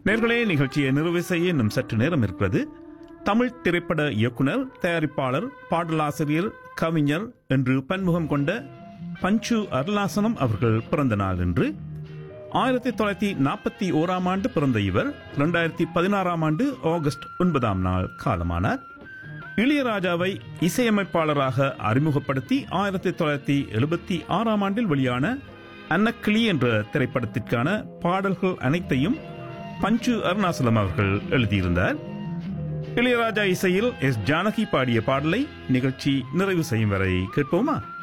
நேர்களே நிகழ்ச்சியை நிறைவு செய்ய இன்னும் சற்று நேரம் இருக்கிறது தமிழ் திரைப்பட இயக்குனர் தயாரிப்பாளர் பாடலாசிரியர் கவிஞர் என்று பன்முகம் கொண்ட பஞ்சு அருளாசனம் அவர்கள் பிறந்த நாள் என்று ஆயிரத்தி தொள்ளாயிரத்தி நாற்பத்தி ஓராம் ஆண்டு பிறந்த இவர் இரண்டாயிரத்தி பதினாறாம் ஆண்டு ஆகஸ்ட் ஒன்பதாம் நாள் காலமானார் இளையராஜாவை இசையமைப்பாளராக அறிமுகப்படுத்தி ஆயிரத்தி தொள்ளாயிரத்தி எழுபத்தி ஆறாம் ஆண்டில் வெளியான அன்னக்கிளி என்ற திரைப்படத்திற்கான பாடல்கள் அனைத்தையும் பஞ்சு அருணாசலம் அவர்கள் எழுதியிருந்தார் இளையராஜா இசையில் எஸ் ஜானகி பாடிய பாடலை நிகழ்ச்சி நிறைவு செய்யும் வரை கேட்போமா